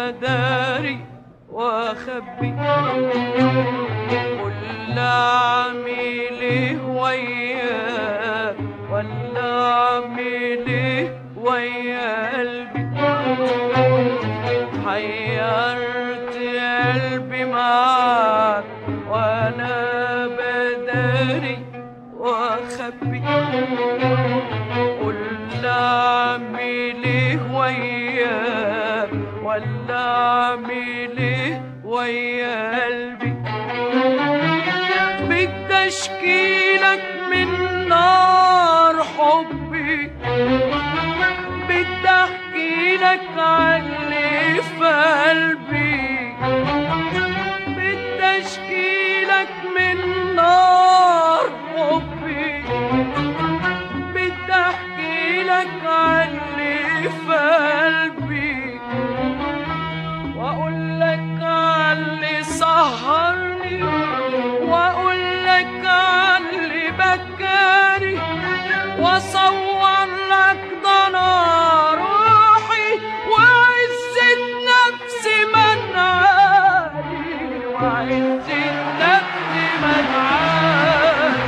بداري واخبي قول اعمل ايه وياه ولا اعمل ايه ويا قلبي حيرت قلبي معاك وانا بداري واخبي قول اعمل ايه وياه ولا اعمل ايه ويا قلبي بدي اشكيلك من نار حبي بدي احكي لك عن اللي في قلبي بدي اشكي لك من نار حبي بدي احكي لك عن اللي في قلبي واقول لك عن اللي سهرني واقول لك عن اللي بكاني واصور لك ضنا روحي وعزة نفسي منعاني وعزة نفسي منعاني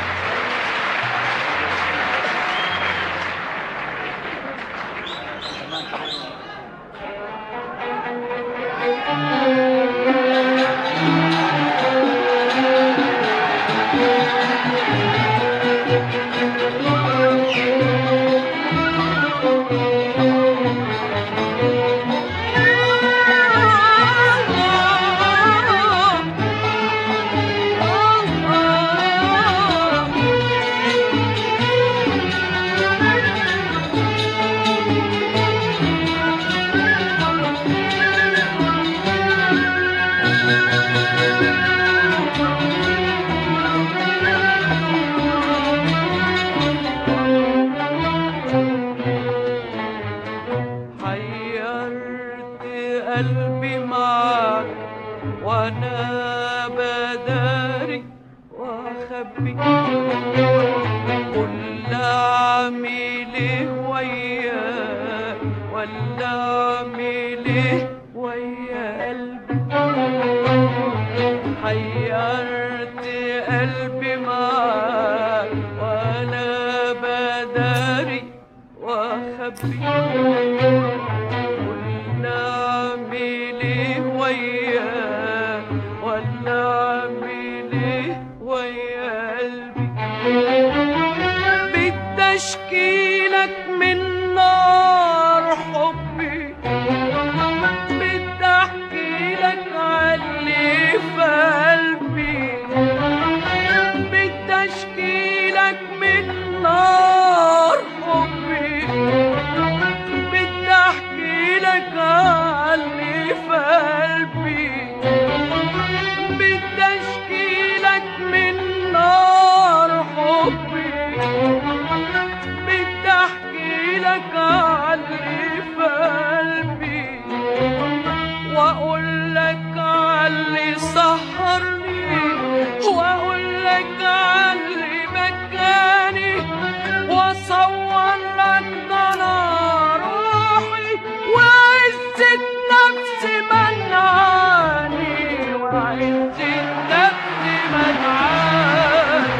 حيرت قلبي معاك وانا بداري واخبي قول اعمل ايه وياه ولا اعمل ايه ويا قلبي حيرت قلبي معاك وانا بداري واخبي قول اعمل ايه وياه ولا اعمل ايه ويا قلبي بدي اشكي لك من نار حبي بدي احكي لك عن اللي في قلبي بدي اشكي لك من نار حبي بدي احكي لك عن اللي في قلبي بدي اشكي لك من نار حبي بدي احكي لك عن اللي في قلبي واقول لك عن اللي سهرني واقول لك عن اللي بكاني واصور لك ضنا روحي وعزة نفسي منعاني وعزة نفسي منعاني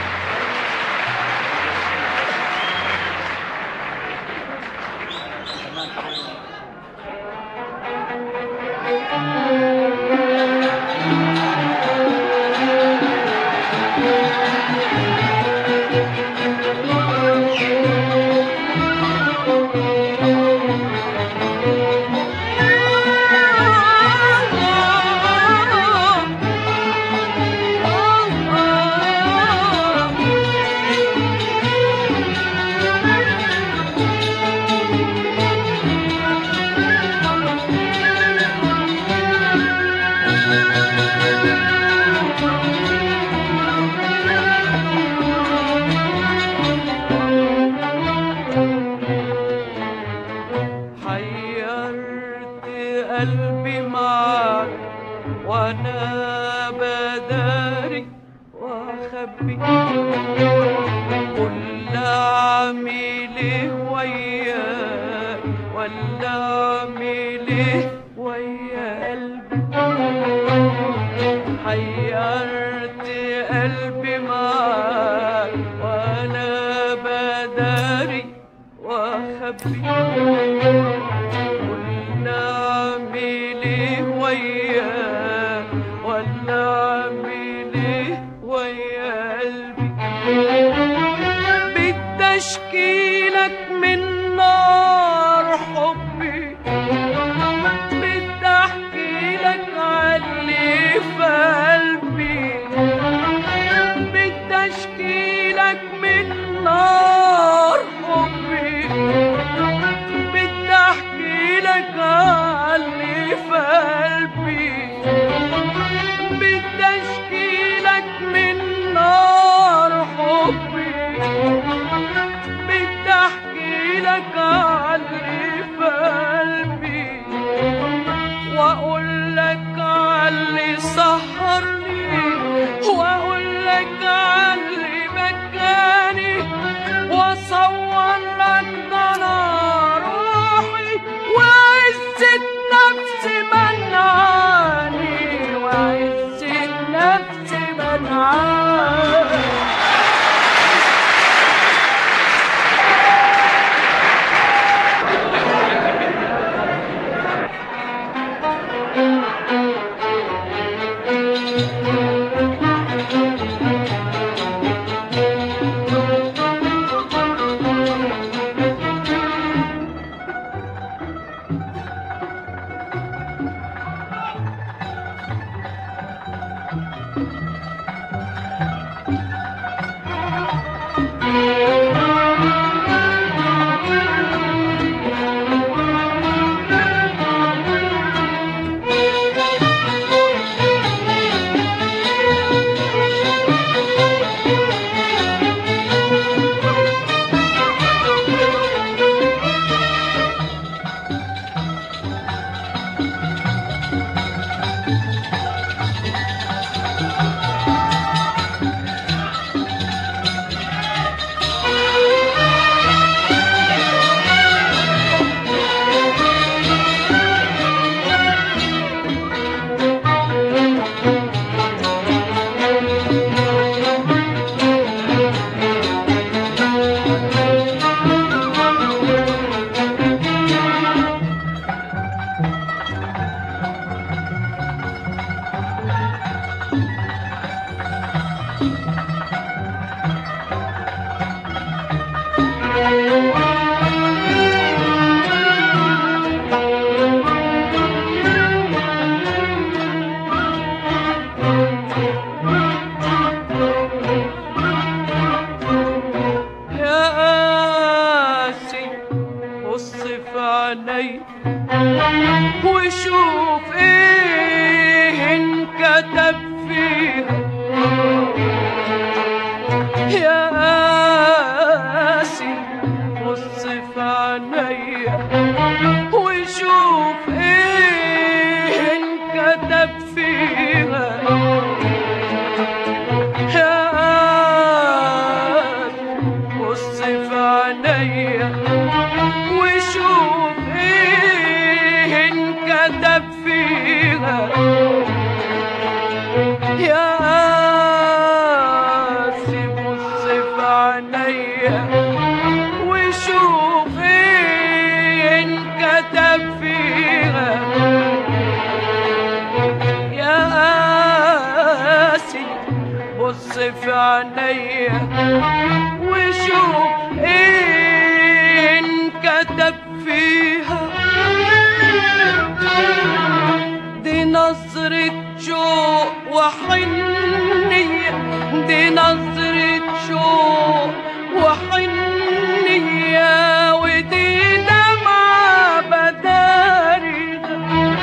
حيرت قلبي معاك وانا بداري واخبي قول اعمل ايه وياه ولا اعمل ايه ويا قلبي حيرت قلبي معاك وانا بداري واخبي قلنا اعمل ايه وياك ولا اعمل ايه ويا قلبي بتشكيلك من نار حبي بدي احكي لك علي في قلبي بدي اشكي لك من نار حبي بدي احكي لك علي في قلبي بدي اشكي لك من نار حبي بدي احكي لك علي في قلبي واقول لك علي سهرني واقول لك علي بكاني واصور لك ضنا روحي وعزة نفسي منعاني وعزة نفسي منعاني يا قاسي بص في عيني وشوف ايه انكتب فيها يا قاسي بص في عيني وشوف ايه انكتب فيها يا بص في عينيا وشوف ايه انكتب فيها يا قاسي بص في عينيا وشوف ايه انكتب فيها يا قاسي بص في عينيا وشوف ايه انكتب فيها دي نظرة شوق وحنية دي نظرة شوق وحنية ودي دمعة بداري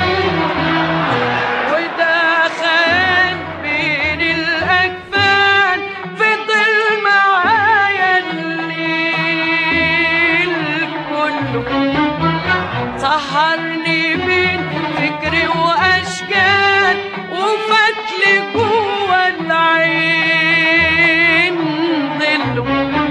وده خان بين الأجفان فضل معايا الليل كله سهرني بين فكري وأشكال وفتلي جوا العين ظله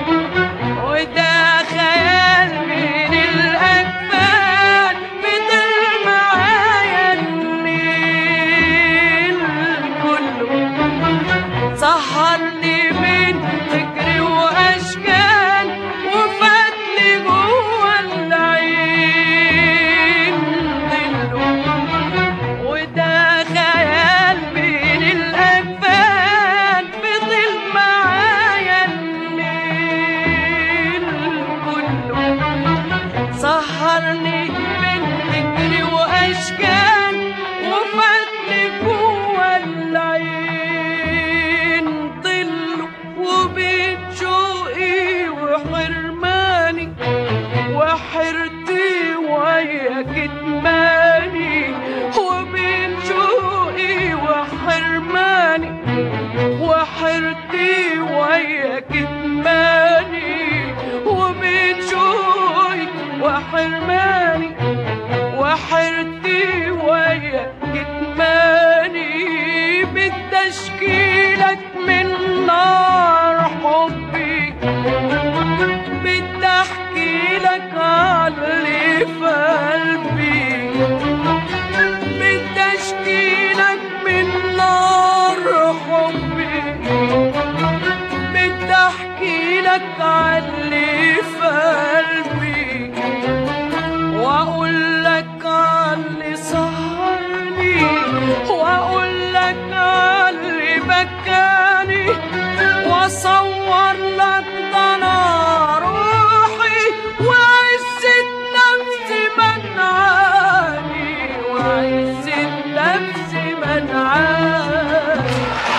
واصور لك ضنا روحي وعزة نفسي منعاني وعزة نفسي منعاني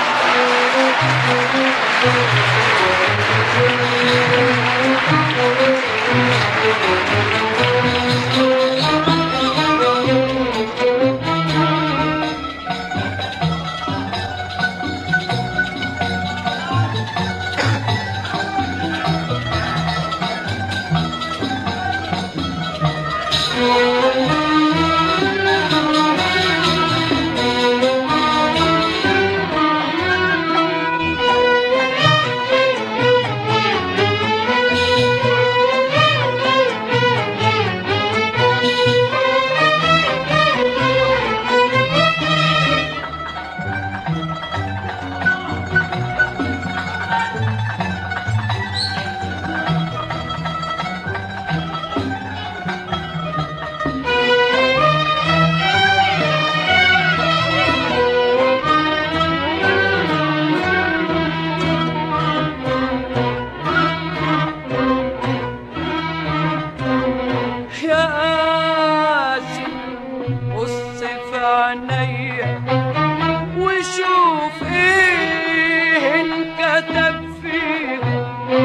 يا قاسي بص في عينيا وشوف ايه انكتب فيها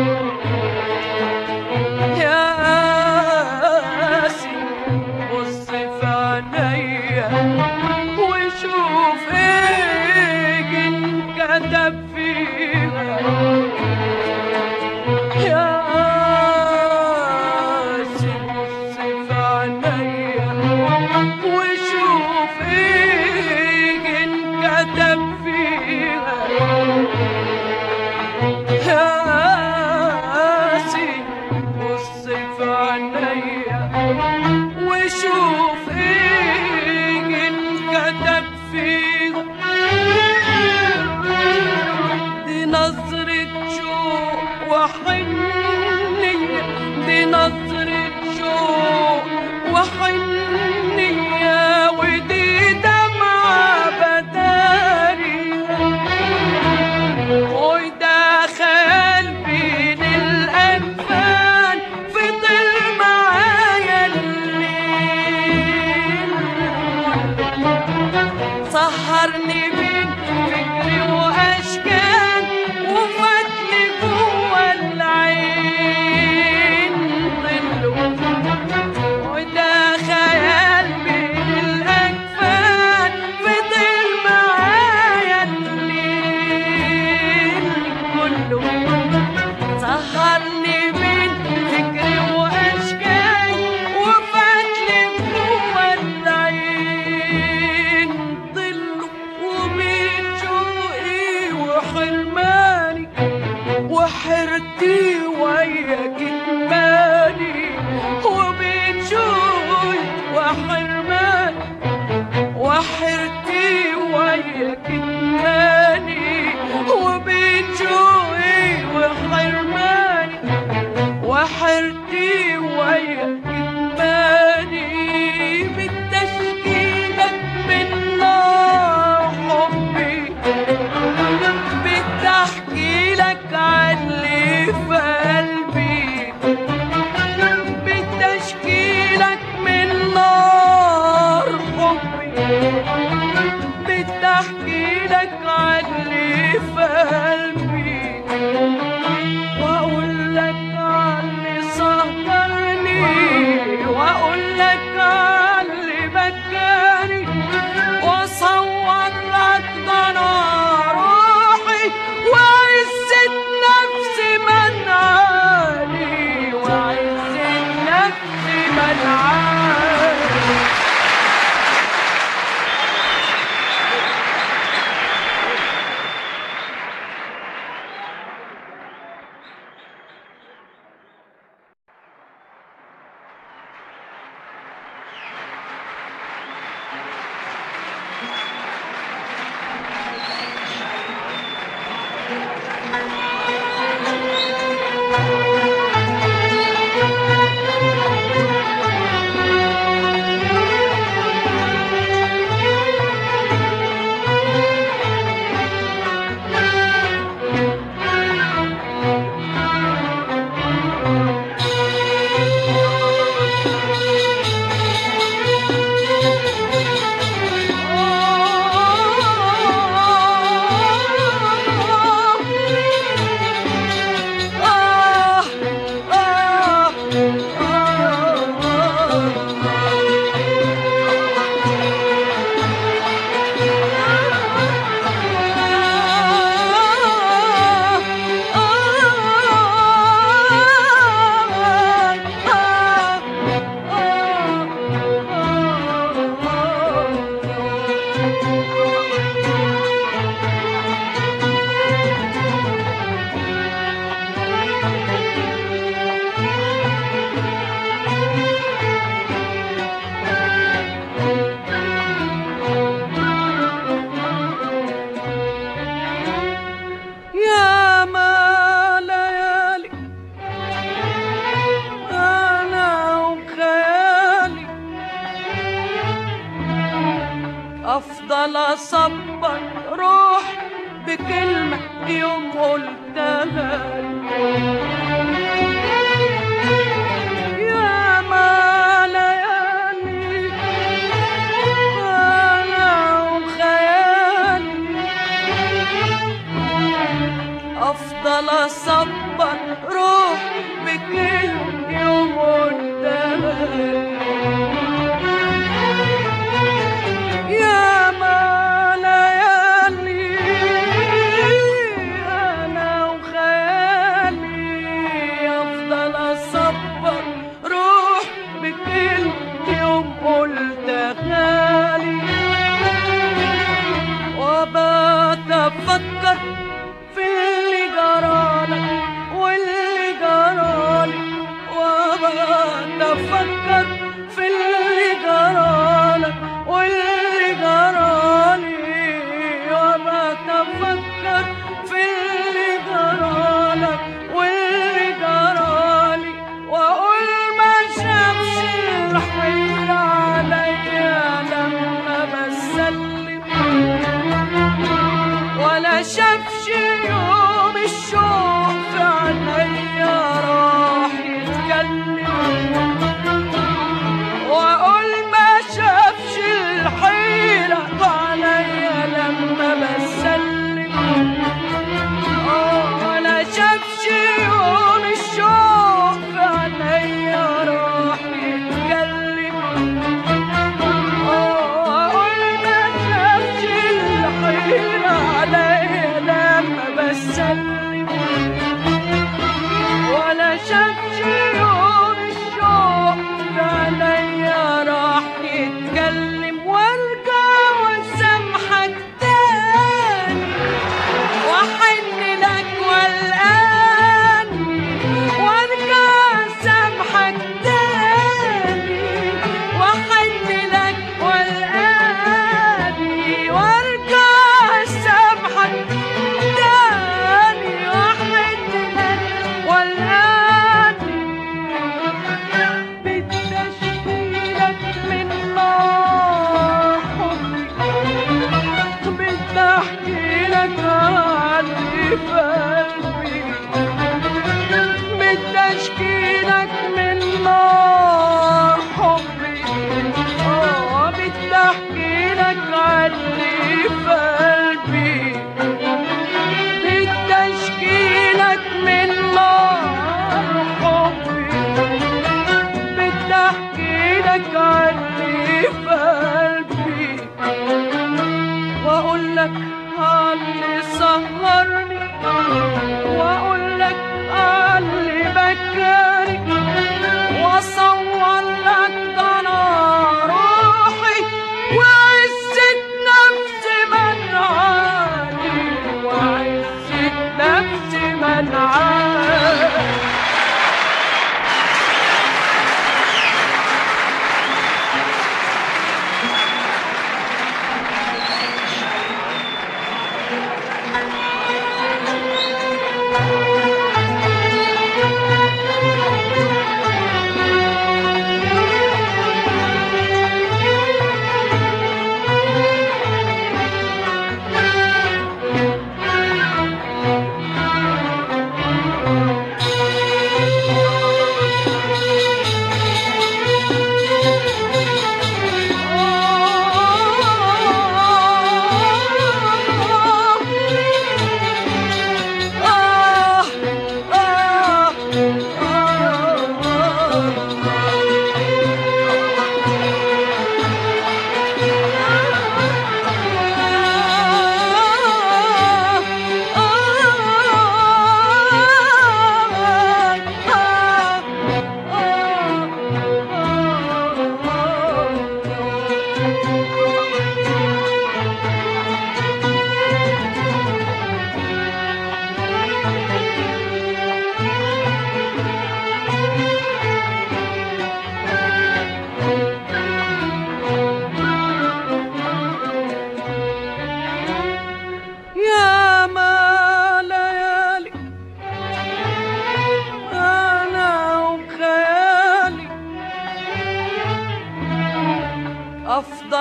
يا قاسي بص في عينيا وشوف ايه انكتب فيها يا قاسي بص في عينيا وشوف ايه انكتب فيها يا قاسي بص في عينيا وشوف ايه انكتب فيها دي نظرة شوق وحنية دي نظرة شوق وحنية ودي دمعة بدارية وده خيال بين الأنفال فضل معايا الليل سهرني بين فكري واشكال وفاتني جوه العين ظله وده خيال بين الاجفان فضل معايا الليل كله سهرني بين فكري واشكال وفاتلي جوه العين ظله وبين شوقي وحرماني وحرتي ويا كتماني وبين شوقي وحرماني وحرتي ويا كتماني وبين شوقي وحرماني وحرتي ويا كتماني بالتشكيلك من نار حبي بتحكي لك عن اللي في قلبي بتشكيلك من نار حبي بتحكي لك عن اللي في قلبي واقول لك عن اللي سهرني واقول لك عن اللي بكاني واصور لك ضنا روحي وعزة نفسي منعاني وعزة نفسي منعاني يا ما ليالي أنا وخيالي أفضل أصبر روح بكلمة يوم قلتها يا ما ليالي أنا وخيالي افضل اصبر روح بكل يوم قدامك يا ما ليالي انا وخيالي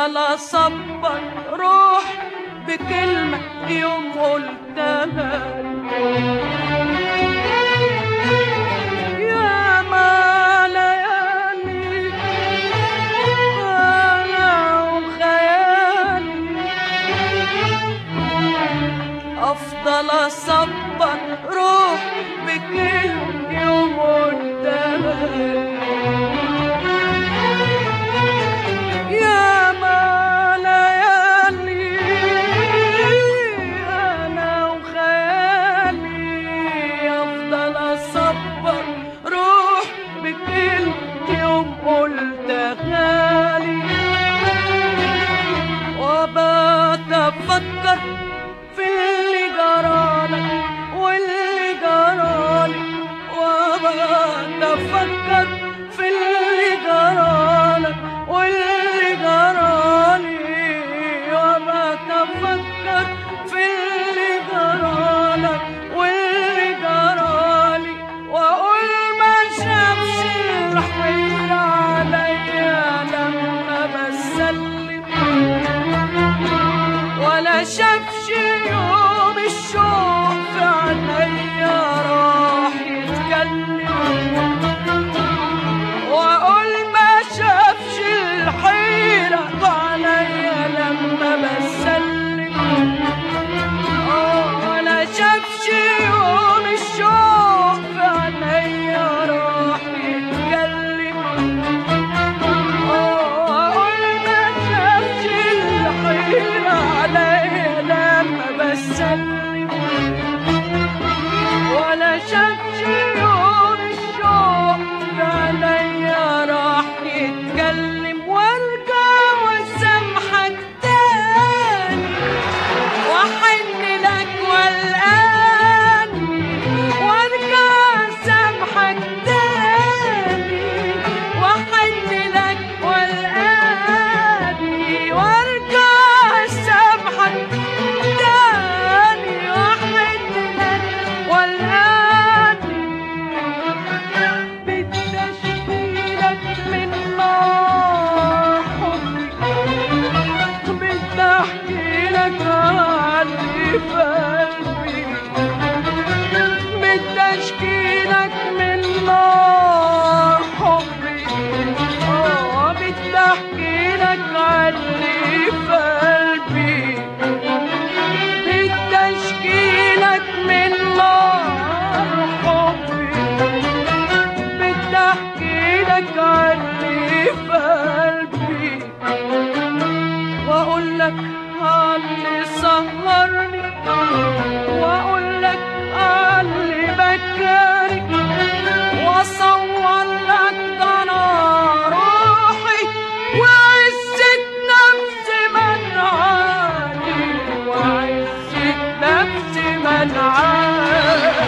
افضل اصبر روح بكلمة يوم قلتها يا ما ليالي انا وخيالي افضل اصبر روح بكلمة يوم قلتها يا ما ليالي انا وخيالي افضل اصبر روح بكل يوم قلت غالي وبات افكر في اللي جرالك واللي جرالي وبات افكر في اللي جرالك واللي جرالي وبات افكر في اللي جرالك واللي جرالي واقول ما شافش الحيل عليا لما بسلم ولا شافش يوم الشوق في عينيا راح يتكلم واقول ما شافش الحيرة عليا لما بسلم آه، ولا شافش يوم الشوق في عينيا راح يتكلم آه، واقول ما شافش الحيرة عليا لما بسلم ولا شافش يوم الشوق عليا راح يتكلم وارجع واسامحك تاني واحن لك والاني وارجع اسامحك تاني واحن لك والاني وارجع اسامحك تاني واحن لك والاني بتشكيلك من نار حبي بتحكي لك عن اللي في قلبي بتشكيلك من نار حبي اه بتحكي لك عن اللي في قلبي بتشكيلك من نار حبي بتحكي لك عن اللي في قلبي واقول لك عن اللي سهرني واقول لك عن اللي بكاني واصور لك ده انا روحي وعزة نفسي منعاني وعزة نفسي منعاني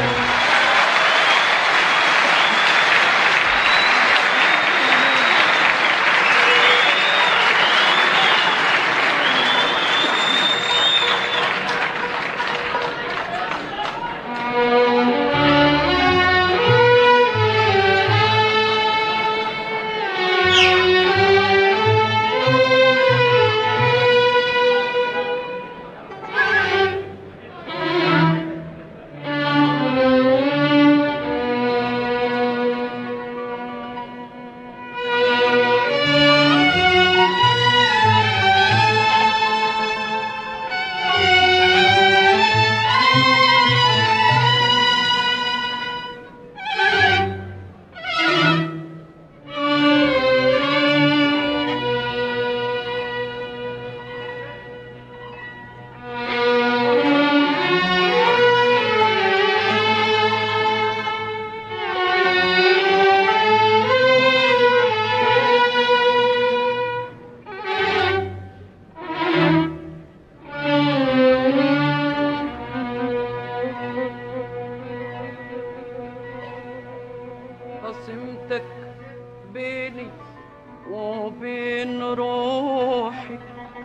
قسمتك بيني وبين روحي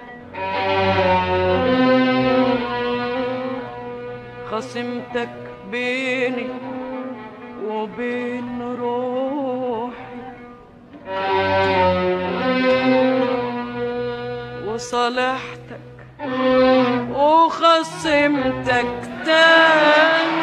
خصمتك بيني وبين روحي وصالحتك وخصمتك تاني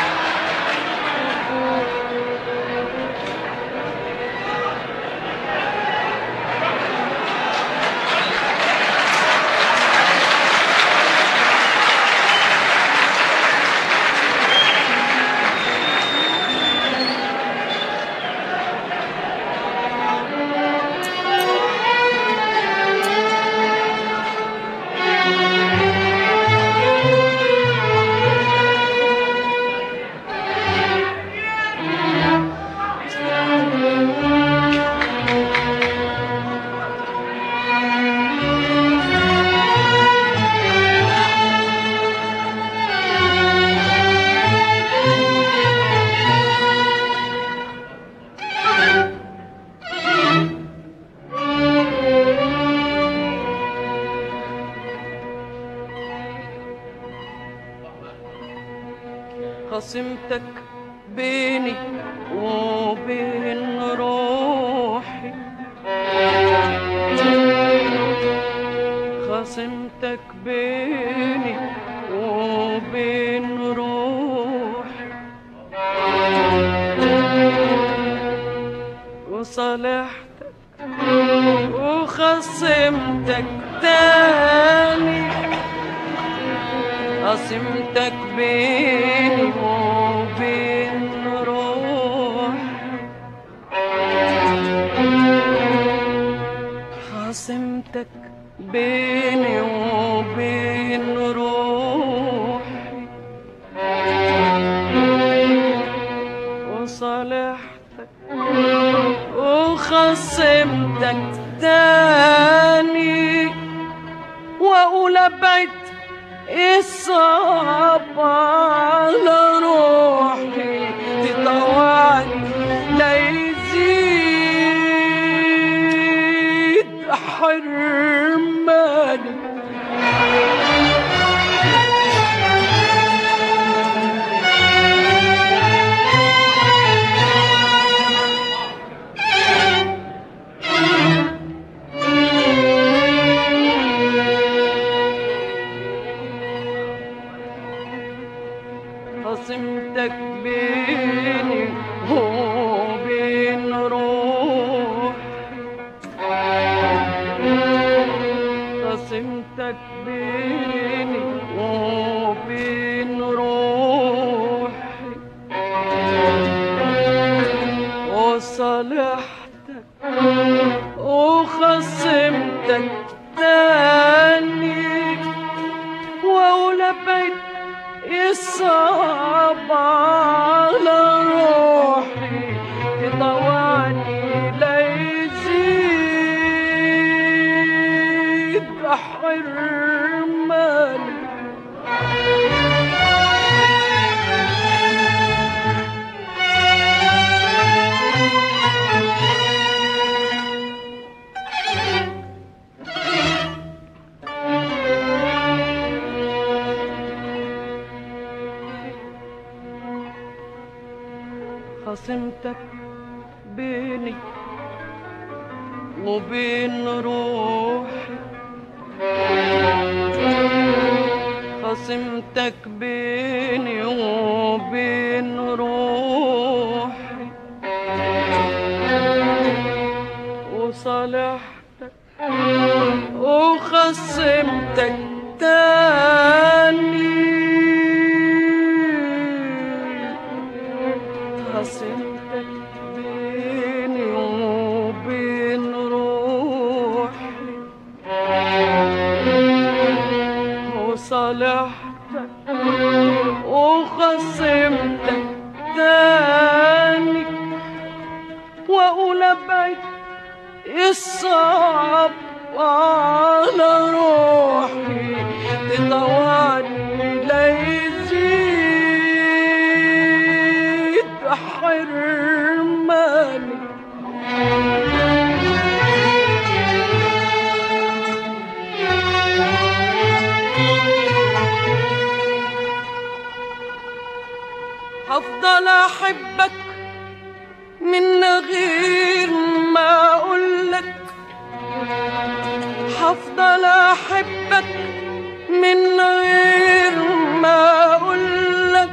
خصمتك بيني وبين روحي خصمتك بيني وبين روحي وصالحتك وخصمتك تاني قسمتك بيني وبين روحي خصمتك بيني وبين روحي وصالحتك وخصمتك تاني واقول ابعد الصعب على روحي تطوعني لا يزيد حرماني خصمتك بيني وبين روحي خصمتك بيني وبين روحي وصالحتك وخصمتك تاني واقول ابعد الصعب على روحي تطوعني لا يزيد حرماني خصمتك بيني وبين روحي خصمتك بيني وبين روحي وصالحتك وخصمتك تاني خصمتك بيني وبين روحي وصالحتك وخصمتك تاني واقول ابعد الصعب على روحي تطوعني لا يزيد حرماني هفضل احبك من غير ما اقولك هفضل هفضل احبك من غير ما اقولك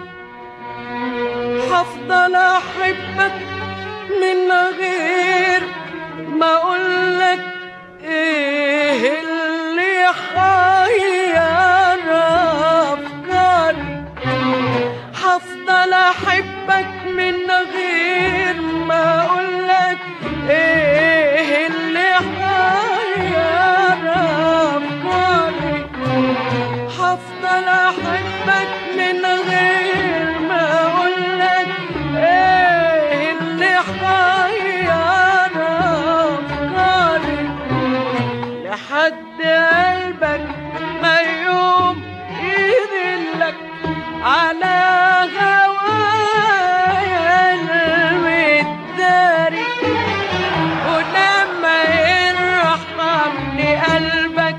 هفضل احبك من غير ما اقولك ايه اللي حير افكاري هفضل احبك من غير ما اقولك ايه اللي حير افكاري هفضل احبك من غير ما اقولك ايه اللي حير افكاري لحد قلبك ما يوم يذلك على هوايا المداري ولما يرحمني قلبك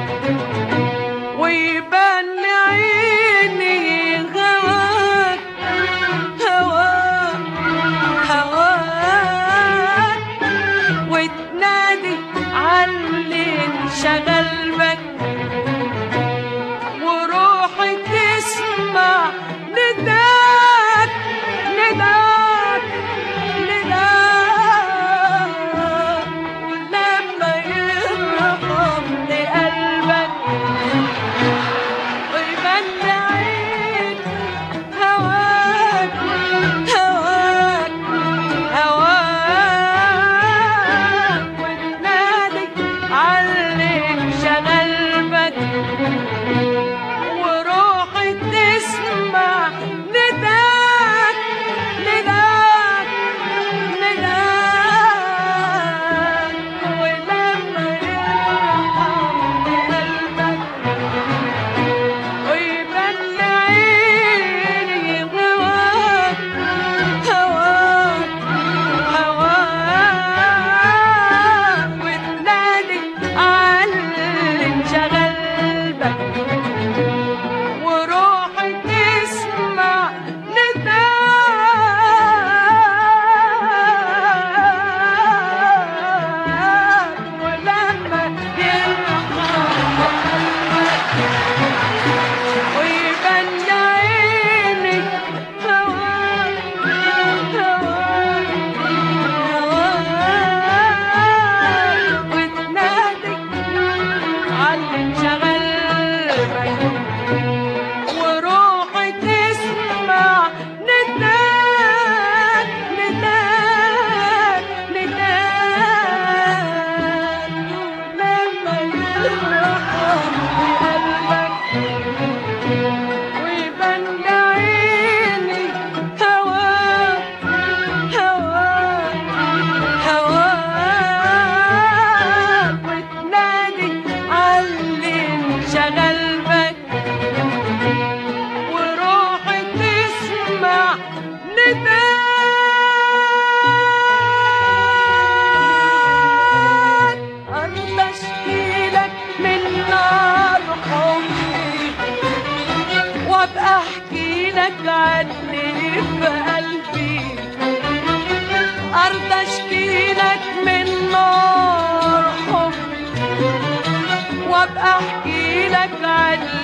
ويبان لعيني هواك هواك هواك وتنادي علي انشغل بك وروحي تسمع نداك نداك نداك ولما يرحمني قلبك ويبان عين هواك هواك هواك وتنادي عليك شغل بك وروحي تسمع نداك نداك نداك ولما يرحمني قلبك ويبان عيني هواك هواك هواك وتنادي على انشغل بك وروحي تسمع نداك ولما يرحمك ويبان عيني هواك هواك هواك وتنادي على انشغل بك وروحي تسمع نداك نداك نداك لما يرحم بقلبك ويبان عيني هواك هواك هواك وتنادي علي انشغل بك وروحي تسمع نداك أرضى أشكيلك من نار حبي وابقى احكي لك عني في قلبي ارضى اشكي لك من نار حبي وابقى احكي لك عني